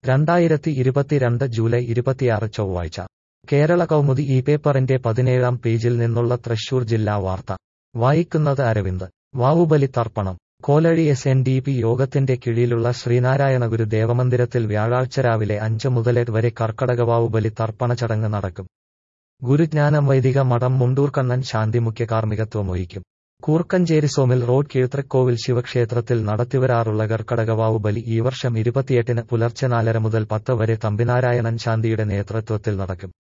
രണ്ടായിരത്തി ഇരുപത്തിരണ്ട് ജൂലൈ ഇരുപത്തിയാറ് ചൊവ്വാഴ്ച കേരള കൗമുദി ഈ പേപ്പറിന്റെ പതിനേഴാം പേജിൽ നിന്നുള്ള തൃശൂർ ജില്ലാ വാർത്ത വായിക്കുന്നത് അരവിന്ദ് വാവുബലി തർപ്പണം Kolazhi S N D P യോഗത്തിന്റെ കീഴിലുള്ള ശ്രീനാരായണഗുരു ദേവമന്ദിരത്തിൽ വ്യാഴാഴ്ച രാവിലെ അഞ്ച് മുതൽ എട്ട് വരെ കർക്കടക വാവുബലി തർപ്പണ ചടങ്ങ് നടക്കും ഗുരുജ്ഞാനം വൈദിക മഠം മുണ്ടൂർ കണ്ണൻ ശാന്തി മുഖ്യ കാർമ്മികത്വം വഹിക്കും കൂർക്കഞ്ചേരി സോമിൽ റോഡ് കീഴ്ത്രക്കോവിൽ ശിവക്ഷേത്രത്തിൽ നടത്തിവരാറുള്ള കർക്കടകവാവു ബലി ഈ വർഷം ഇരുപത്തിയെട്ടിന് പുലർച്ചെ നാലര മുതൽ പത്ത് വരെ തമ്പിനാരായണൻ ശാന്തിയുടെ നേതൃത്വത്തിൽ നടക്കും